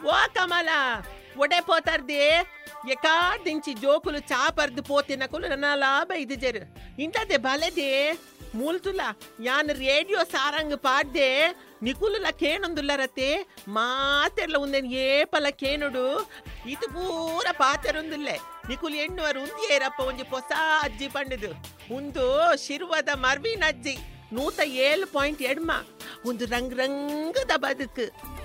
ಓ ಕಮಲ ಒಡೆ ಪೋತಾರ್ದೆ ಎಕಾದಿಂಚಿ ಜೋಕುಲು ಚಾಪರ್ದು ಪೋತಿನ ಕುಲು ನನ್ನ ಲಾಭ ಇದು ಜರು ಇಂಟದೆ ಬಲೆದೆ ಮೂಲ್ತುಲ ಯಾನ್ ರೇಡಿಯೋ ಸಾರಂಗ್ ಪಾಡ್ದೆ ನಿಕುಲುಲ ಕೇನೊಂದುಲ್ಲರತೆ ಮಾತೆರ್ಲ ಉಂದೆನ್ ಏಪಲ ಕೇನುಡು ಇದು ಪೂರ ಪಾತೆರೊಂದುಲ್ಲೆ ನಿಕುಲು ಎಣ್ಣುವರು ಉಂದಿಯೇರಪ್ಪ ಒಂಜಿ ಹೊಸ ಅಜ್ಜಿ ಪಂಡದು ಉಂದು ಶಿರ್ವದ ಮರ್ವಿನ ಅಜ್ಜಿ ನೂತ ಏಳು ಪಾಯಿಂಟ್ ಎಡ್ಮ ಒಂದು ರಂಗ್ ರಂಗದ ಬದುಕು